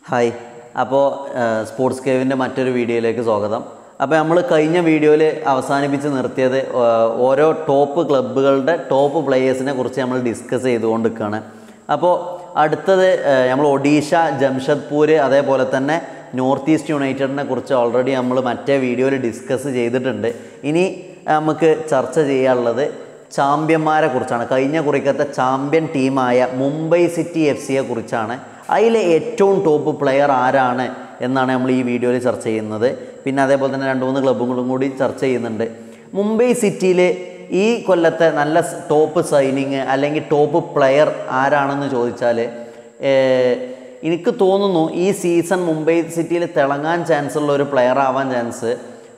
hi അപ്പോൾ sports കേവിൻ്റെ മറ്റൊരു വീഡിയോയിലേക്ക് സ്വാഗതം അപ്പോൾ നമ്മൾ കഴിഞ്ഞ വീഡിയോയിൽ അവസാനിപ്പിച്ച് നിർത്തിയത് ആ, ഓരോ ടോപ്പ് ക്ലബ്ബുകളുടെ ടോപ്പ് പ്ലേയേഴ്സിനെ കുറിച്ച് നമ്മൾ ഡിസ്കസ് ചെയ്തുകൊണ്ട് നിൽക്കുകയാണ് അപ്പോൾ അടുത്തത് നമ്മൾ ഒഡീഷ ജംഷഡ്പൂർ അതേപോലെ തന്നെ നോർത്ത് ഈസ്റ്റ് യുണൈറ്റഡിനെ കുറിച്ച് ഓൾറെഡി നമ്മൾ മറ്റേ വീഡിയോയിൽ ഡിസ്കസ് ചെയ്തിട്ടുണ്ട് ഇനി നമുക്ക് ചർച്ച ചെയ്യാനുള്ളത് ചാമ്പ്യന്മാരെ കുറിച്ചാണ് കഴിഞ്ഞ കുറിക്കത്തെ ചാമ്പ്യൻ ടീമായ മുംബൈ സിറ്റി എഫ് സിയെ കുറിച്ചാണ് അതിലെ ഏറ്റവും ടോപ്പ് പ്ലെയർ ആരാണ് എന്നാണ് നമ്മൾ ഈ വീഡിയോയിൽ ചർച്ച ചെയ്യുന്നത് പിന്നെ അതേപോലെ തന്നെ രണ്ട് മൂന്ന് ക്ലബ്ബുകളും കൂടി ചർച്ച ചെയ്യുന്നുണ്ട് മുംബൈ സിറ്റിയിൽ ഈ കൊല്ലത്തെ നല്ല ടോപ്പ് സൈനിങ് അല്ലെങ്കിൽ ടോപ്പ് പ്ലെയർ ആരാണെന്ന് ചോദിച്ചാൽ ഏഹ്, എനിക്ക് തോന്നുന്നു ഈ സീസൺ മുംബൈ സിറ്റിയിൽ തിളങ്ങാൻ ചാൻസ് ഉള്ള ഒരു പ്ലെയർ ആവാൻ ചാൻസ്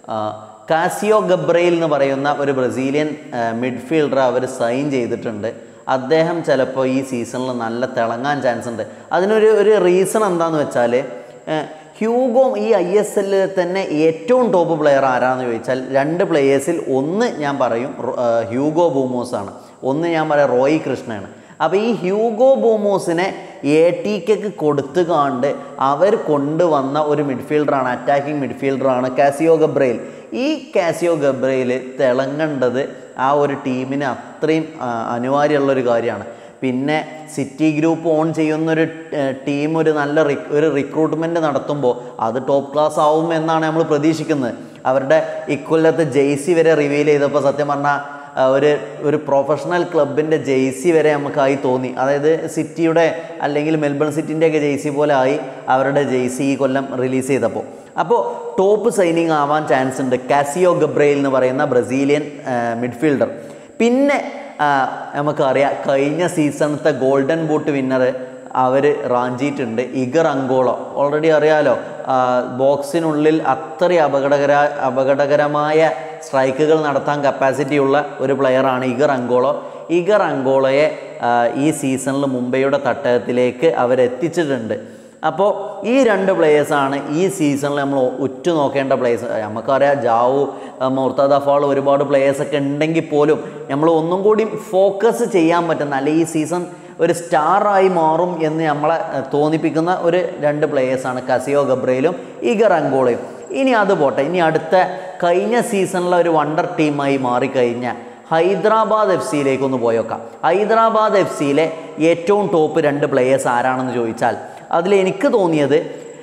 കാസിയോ ഗബ്രയിൽ എന്ന് പറയുന്ന ഒരു ബ്രസീലിയൻ മിഡ്ഫീൽഡർ അവർ സൈൻ ചെയ്തിട്ടുണ്ട് അദ്ദേഹം ചിലപ്പോൾ ഈ സീസണിൽ നല്ല തിളങ്ങാൻ ചാൻസ് ഉണ്ട് അതിനൊരു ഒരു റീസൺ എന്താണെന്ന് വെച്ചാൽ ഹ്യൂഗോ ഈ ഐ എസ് എല്ലിൽ തന്നെ ഏറ്റവും ടോപ്പ് പ്ലെയർ ആരാന്ന് ചോദിച്ചാൽ രണ്ട് പ്ലെയേഴ്സിൽ ഒന്ന് ഞാൻ പറയും റോ- ആ, ഹ്യൂഗോ ബൂമോസ് ആണ് ഒന്ന് ഞാൻ പറയാം റോയ് കൃഷ്ണയാണ് അപ്പോൾ ഈ ഹ്യൂഗോ ബൂമോസിനെ എ ടി കെക്ക് കൊടുത്തു കാണ്ട് അവർ കൊണ്ടുവന്ന ഒരു മിഡ്ഫീൽഡറാണ് അറ്റാക്കിംഗ് മിഡ്ഫീൽഡറാണ് കാസിയോ ഗബ്രയിൽ ഈ കാസിയോ ഗബ്രയിൽ തിളങ്ങേണ്ടത് ആ ഒരു ടീമിന് അത്രയും ആ, അനിവാര്യമുള്ളൊരു കാര്യമാണ് പിന്നെ സിറ്റി ഗ്രൂപ്പ് ഓൺ ചെയ്യുന്നൊരു ഏഹ്, ടീം ഒരു നല്ല റിക് ഒരു റിക്രൂട്ട്മെൻറ്റ് നടത്തുമ്പോൾ അത് ടോപ്പ് ക്ലാസ് ആവും എന്നാണ് നമ്മൾ പ്രതീക്ഷിക്കുന്നത് അവരുടെ ഇക്കൊല്ലത്തെ ജെയ്സി വരെ റിവീൽ ചെയ്തപ്പോൾ സത്യം പറഞ്ഞാൽ ആ, ഒരു ഒരു പ്രൊഫഷണൽ ക്ലബിൻ്റെ ജെയ്സി വരെ നമുക്കായി തോന്നി അതായത് സിറ്റിയുടെ അല്ലെങ്കിൽ മെൽബൺ സിറ്റിൻ്റെയൊക്കെ ജെയ്സി പോലെ ആയി അവരുടെ ജെയ്സി ഈ കൊല്ലം റിലീസ് ചെയ്തപ്പോൾ അപ്പോൾ ടോപ്പ് സൈനിങ് ആവാൻ ചാൻസ് ഉണ്ട് കാസിയോ ഗബ്രയിൽ എന്ന് പറയുന്ന ബ്രസീലിയൻ മിഡ്ഫീൽഡർ പിന്നെ ആ, നമുക്കറിയാം കഴിഞ്ഞ സീസണത്തെ ഗോൾഡൻ ബൂട്ട് വിന്നർ അവർ റാഞ്ചിയിട്ടുണ്ട് ഇഗർ അങ്കോളോ ഓൾറെഡി അറിയാലോ ആ, ബോക്സിനുള്ളിൽ അത്രയും അപകടകര അപകടകരമായ സ്ട്രൈക്കുകൾ നടത്താൻ കപ്പാസിറ്റി ഉള്ള ഒരു പ്ലെയറാണ് ഇഗർ അങ്കോളോ ഇഗർ അങ്കോളയെ ആ, ഈ സീസണിൽ മുംബൈയുടെ തട്ടകത്തിലേക്ക് അവരെത്തിച്ചിട്ടുണ്ട് അപ്പോൾ ഈ രണ്ട് പ്ലേയേഴ്സാണ് ഈ സീസണിൽ നമ്മൾ ഉറ്റു നോക്കേണ്ട പ്ലേയേഴ്സ് നമുക്കറിയാം ജാവു മുർത്താദ ഫാൾ ഒരുപാട് പ്ലേയേഴ്സൊക്കെ ഉണ്ടെങ്കിൽ പോലും നമ്മൾ ഒന്നും കൂടി ഫോക്കസ് ചെയ്യാൻ പറ്റുന്ന അല്ലെങ്കിൽ ഈ സീസൺ ഒരു സ്റ്റാറായി മാറും എന്ന് നമ്മളെ ഏഹ്, തോന്നിപ്പിക്കുന്ന ഒരു രണ്ട് പ്ലേയേഴ്സാണ് കസിയോ ഗബ്രയിലും ഈഗർ അങ്കോളയും ഇനി അത് പോട്ടെ ഇനി അടുത്ത കഴിഞ്ഞ സീസണിലെ ഒരു വണ്ടർ ടീമായി മാറിക്കഴിഞ്ഞ ഹൈദരാബാദ് എഫ് സിയിലേക്ക് ഒന്ന് പോയേക്കാം ഹൈദരാബാദ് എഫ് സിയിലെ ഏറ്റവും ടോപ്പ് രണ്ട് പ്ലേയേഴ്സ് ആരാണെന്ന് ചോദിച്ചാൽ അതിൽ എനിക്ക് തോന്നിയത്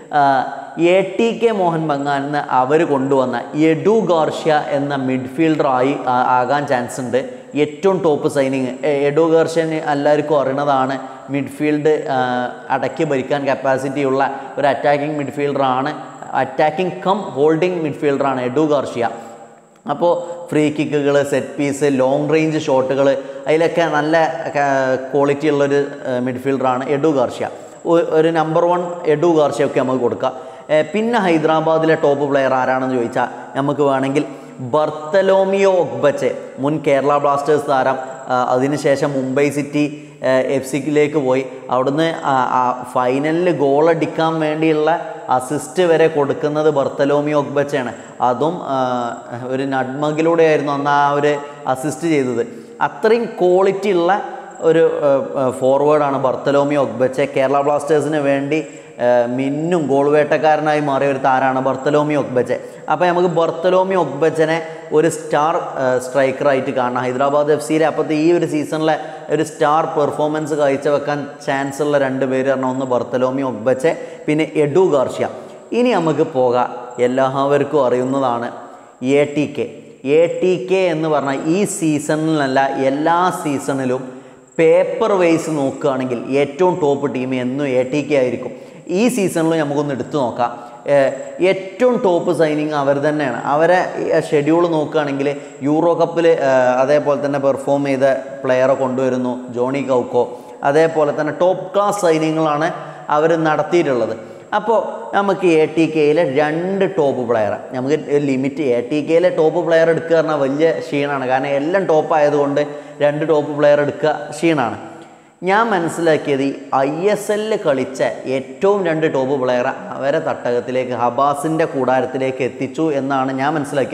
എ ടി കെ മോഹൻ ബഗാനിന്ന് അവർ കൊണ്ടുവന്ന എഡു ഗാർഷ്യ എന്ന മിഡ്ഫീൽഡറായി ആ- ആകാൻ ചാൻസ് ഉണ്ട് ഏറ്റവും ടോപ്പ് സൈനിങ് എഡു ഗാർഷ്യന് എല്ലാവർക്കും അറിയണതാണ് മിഡ്ഫീൽഡ് അടക്കി ഭരിക്കാൻ കപ്പാസിറ്റി ഉള്ള ഒരു അറ്റാക്കിംഗ് മിഡ്ഫീൽഡറാണ് അറ്റാക്കിംഗ് കം ഹോൾഡിംഗ് മിഡ്ഫീൽഡറാണ് എഡു ഗാർഷ്യ അപ്പോൾ ഫ്രീ കിക്കുകൾ സെറ്റ് പീസ് ലോങ് റേഞ്ച് ഷോട്ടുകൾ അതിലൊക്കെ നല്ല ക്വാളിറ്റി ഉള്ളൊരു മിഡ്ഫീൽഡറാണ് എഡു ഗാർഷ്യ ഒ- ഒരു നമ്പർ വൺ എഡു ഗാർഷ്യയൊക്കെ നമുക്ക് കൊടുക്കാം ഏ, പിന്നെ ഹൈദരാബാദിലെ ടോപ്പ് പ്ലെയർ ആരാണെന്ന് ചോദിച്ചാൽ നമുക്ക് വേണമെങ്കിൽ ബർത്തലോമിയോ ഒഗ്ബച്ചെ മുൻ കേരള ബ്ലാസ്റ്റേഴ്സ് താരം ആ, അതിനുശേഷം മുംബൈ സിറ്റി എഫ് സിക്കിലേക്ക് പോയി അവിടുന്ന് ഫൈനലിൽ ഗോൾ അടിക്കാൻ വേണ്ടിയുള്ള അസിസ്റ്റ് വരെ കൊടുക്കുന്നത് ബർത്തലോമിയോ ഒഗ്ബച്ചയാണ് അതും ആ, ഒരു നഡ്മകിലൂടെയായിരുന്നു അന്ന് ആ ഒരു അസിസ്റ്റ് ചെയ്തത് അത്രയും ക്വാളിറ്റി ഉള്ള ഒരു ഫോർവേഡാണ് ബർത്തലോമിയോ ഒഗ്ബച്ചെ കേരള ബ്ലാസ്റ്റേഴ്സിന് വേണ്ടി ആ, മിന്നും ഗോൾ വേട്ടക്കാരനായി മാറിയ ഒരു താരമാണ് ബർത്തലോമി ഒഗ്ബച്ചെ അപ്പോൾ നമുക്ക് ബർത്തലോമി ഒഗ്ബച്ചനെ ഒരു സ്റ്റാർ സ്ട്രൈക്കറായിട്ട് കാണാം ഹൈദരാബാദ് എഫ് സിയിലെ അപ്പോഴത്തെ ഈ ഒരു സീസണിലെ ഒരു സ്റ്റാർ പെർഫോമൻസ് കാഴ്ചവെക്കാൻ ചാൻസ് ഉള്ള രണ്ട് പേര് പറഞ്ഞാൽ ഒന്ന് ബർത്തലോമി ഒഗ്ബച്ചെ പിന്നെ എഡു ഗാർഷ്യ ഇനി നമുക്ക് പോകാം എല്ലാവർക്കും അറിയുന്നതാണ് A T K A T K എന്ന് പറഞ്ഞാൽ ഈ സീസണിലല്ല എല്ലാ സീസണിലും പേപ്പർ വൈസ് നോക്കുകയാണെങ്കിൽ ഏറ്റവും ടോപ്പ് ടീം എന്നും എ ടി കെ ആയിരിക്കും ഈ സീസണിൽ നമുക്കൊന്ന് എടുത്തു നോക്കാം ഏഹ് ഏറ്റവും ടോപ്പ് സൈനിങ് അവർ തന്നെയാണ് അവരെ ഷെഡ്യൂൾ നോക്കുകയാണെങ്കിൽ യൂറോ കപ്പിൽ അതേപോലെ തന്നെ പെർഫോം ചെയ്ത പ്ലെയറെ കൊണ്ടുവരുന്നു ജോണി കൗക്കോ അതേപോലെ തന്നെ ടോപ്പ് ക്ലാസ് സൈനിങ്ങളാണ് അവർ നടത്തിയിട്ടുള്ളത് അപ്പോൾ നമുക്ക് എ ടി കെയിലെ രണ്ട് ടോപ്പ് പ്ലെയർ നമുക്ക് ഒരു ലിമിറ്റ് എ ടി കെയിലെ ടോപ്പ് പ്ലെയർ എടുക്കുക പറഞ്ഞാൽ വലിയ ക്ഷീണമാണ് കാരണം എല്ലാം ടോപ്പ് ആയതുകൊണ്ട് രണ്ട് ടോപ്പ് പ്ലെയർ എടുക്കുക ക്ഷീണമാണ് ഞാൻ മനസ്സിലാക്കിയത് ഈ ഐ എസ് എല്ലിൽ കളിച്ച ഏറ്റവും രണ്ട് ടോപ്പ് പ്ലെയർ അവരെ തട്ടകത്തിലേക്ക് ഹബാസിൻ്റെ കൂടാരത്തിലേക്ക് എത്തിച്ചു എന്നാണ് ഞാൻ മനസ്സിലാക്കിയത്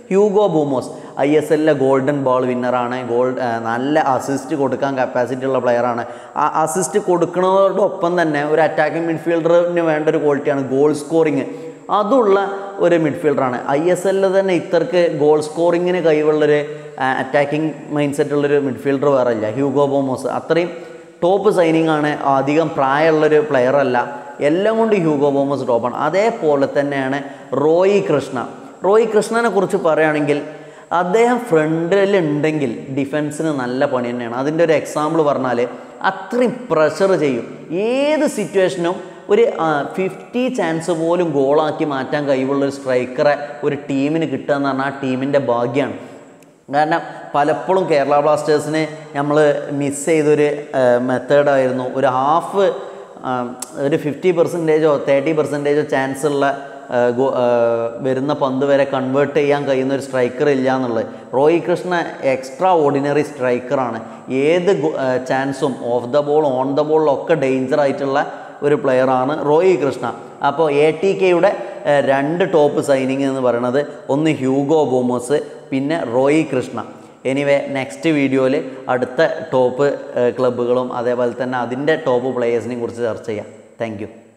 ഹ്യൂഗോ ബൂമോസ് ഐ എസ് എല്ലിലെ ഗോൾഡൻ ബോൾ വിന്നറാണ് ഗോൾഡ് നല്ല അസിസ്റ്റ് കൊടുക്കാൻ കപ്പാസിറ്റി ഉള്ള പ്ലെയറാണ് ആ അസിസ്റ്റ് കൊടുക്കുന്നതോടൊപ്പം തന്നെ ഒരു അറ്റാക്കിംഗ് മിഡ്ഫീൽഡറിന് വേണ്ട ഒരു ക്വാളിറ്റിയാണ് ഗോൾ സ്കോറിങ് അതുള്ള ഒരു മിഡ്ഫീൽഡറാണ് ഐ എസ് എല്ലിൽ തന്നെ ഇത്രക്ക് ഗോൾ സ്കോറിങ്ങിന് കഴിവുള്ളൊരു അറ്റാക്കിംഗ് മൈൻഡ് സെറ്റ് ഉള്ളൊരു മിഡ്ഫീൽഡർ വേറെ ഇല്ല ഹ്യൂഗോ ബോമോസ് അത്രയും ടോപ്പ് സൈനിങ് ആണ് അധികം പ്രായമുള്ളൊരു പ്ലെയർ അല്ല എല്ലാം കൊണ്ട് ഹ്യൂഗോ ബോമസ് ടോപ്പാണ് അതേപോലെ തന്നെയാണ് റോയി കൃഷ്ണ റോയി കൃഷ്ണനെ കുറിച്ച് പറയുകയാണെങ്കിൽ അദ്ദേഹം ഫ്രണ്ടിൽ ഉണ്ടെങ്കിൽ ഡിഫൻസിന് നല്ല പണി തന്നെയാണ് അതിൻ്റെ ഒരു എക്സാമ്പിൾ പറഞ്ഞാൽ അത്രയും പ്രഷർ ചെയ്യും ഏത് സിറ്റുവേഷനും ഒരു ഫിഫ്റ്റി ചാൻസ് പോലും ഗോളാക്കി മാറ്റാൻ കഴിവുള്ള ഒരു സ്ട്രൈക്കറെ ഒരു ടീമിന് കിട്ടുക എന്ന് പറഞ്ഞാൽ ആ ടീമിൻ്റെ ഭാഗ്യമാണ് കാരണം പലപ്പോഴും കേരള ബ്ലാസ്റ്റേഴ്സിന് നമ്മൾ മിസ് ചെയ്തൊരു മെത്തേഡായിരുന്നു ഒരു ഹാഫ് ഒരു ഫിഫ്റ്റി പെർസെൻറ്റേജോ തേർട്ടി പെർസെൻറ്റേജോ ചാൻസ് ഉള്ള ആ, ഗോ- ആ, വരുന്ന പന്ത് വരെ കൺവേർട്ട് ചെയ്യാൻ കഴിയുന്ന ഒരു സ്ട്രൈക്കർ ഇല്ല എന്നുള്ളത് റോയി കൃഷ്ണ എക്സ്ട്രാ ഓർഡിനറി സ്ട്രൈക്കറാണ് ഏത് ചാൻസും of the ball on the ബോളിലൊക്കെ ഡേഞ്ചർ ആയിട്ടുള്ള ഒരു പ്ലെയറാണ് റോയി കൃഷ്ണ അപ്പോൾ എ ടി കെയുടെ രണ്ട് ടോപ്പ് സൈനിങ് എന്ന് പറയുന്നത് ഒന്ന് ഹ്യൂഗോ ബോമോസ് പിന്നെ റോയി കൃഷ്ണ എനിവേ നെക്സ്റ്റ് വീഡിയോയിൽ അടുത്ത ടോപ്പ് ക്ലബ്ബുകളും അതേപോലെ തന്നെ അതിൻ്റെ ടോപ്പ് പ്ലേയേഴ്സിനെയും കുറിച്ച് ചർച്ച ചെയ്യാം താങ്ക്